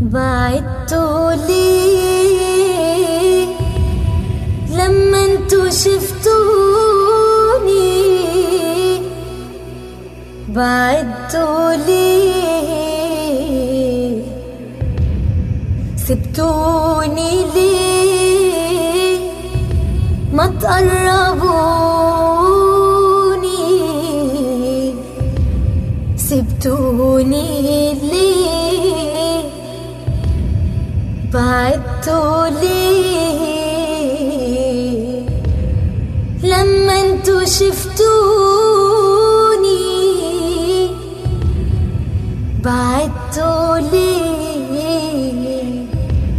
بعدتوا ليه لما انتوا شفتوني بعدتوا ليه سبتوني ليه ما تقربوني سبتوني ليه بعدتوا ليه لما انتوا شفتوني بعدتوا ليه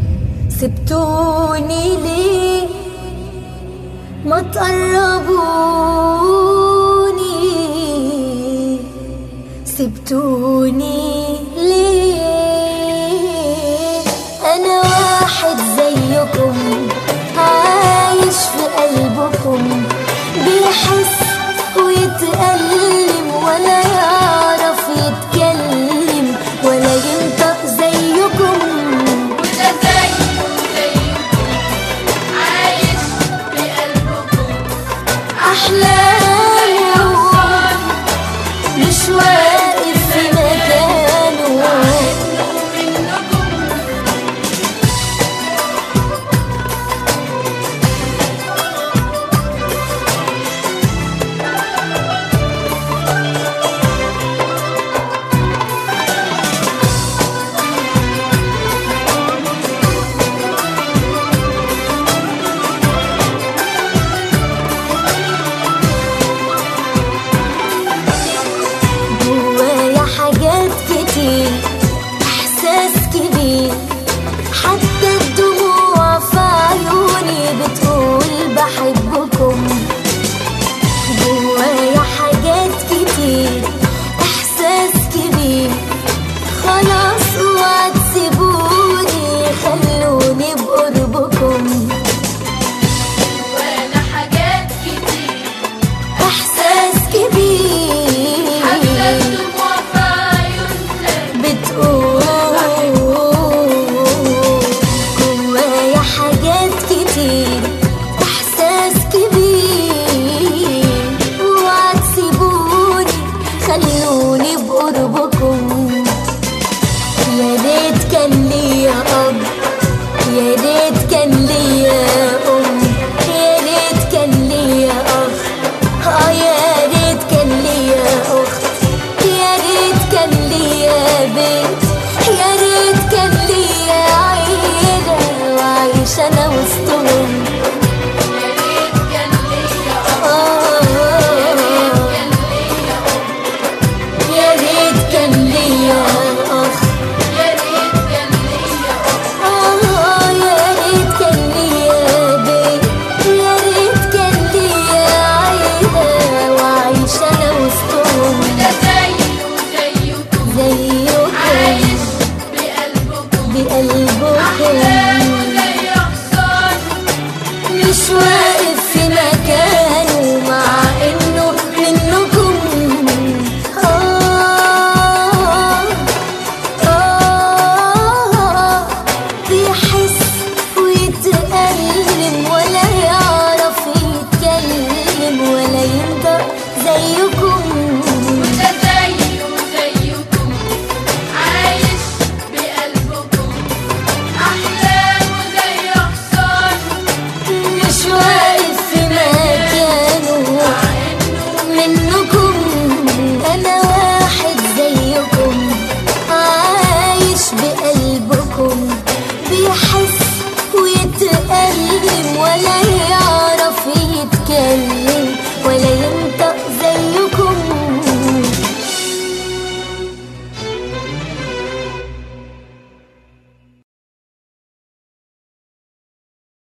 سبتوني ليه ما تقربوني سبتوني ليه انا واحد زيكم عايش في قلبكم بيحس ويتألم ولا يعرف يتكلم ولا ينطق زيكم وده زيه زيكم عايش بقلبكم أحلامه مش واقف في مكانه منكم جوايا حاجات كتير احساس كبير حتى الدموع في عيوني بتقول بحبكم جوايا حاجات كتير احساس كبير خلاص اوعى تسيبوني خلوني بقربكم وانا حاجات كتير احساس كبير حتى الدموع في عيوننا بتقول جوايا حاجات كتير احساس كبير اوعى تسيبوني خلوني بقربكم يا ريت كان ليا اب يا ريت كان ليا ام يا ريت كان ليا اخ اه يا ريت كان ليا اخت يا ريت كان ليا بيت يا ريت كان ليا عيلة وعايش انا وسطهم يا ريت كان ليا أب آه يا ريت كان ليا أم يا ريت كان ليا اخ يا ريت كان ليا أب آه يا ريت كان ليا بيت يا ريت كان ليا عيلة وعايش انا وسطهم ده زيه زيكم زي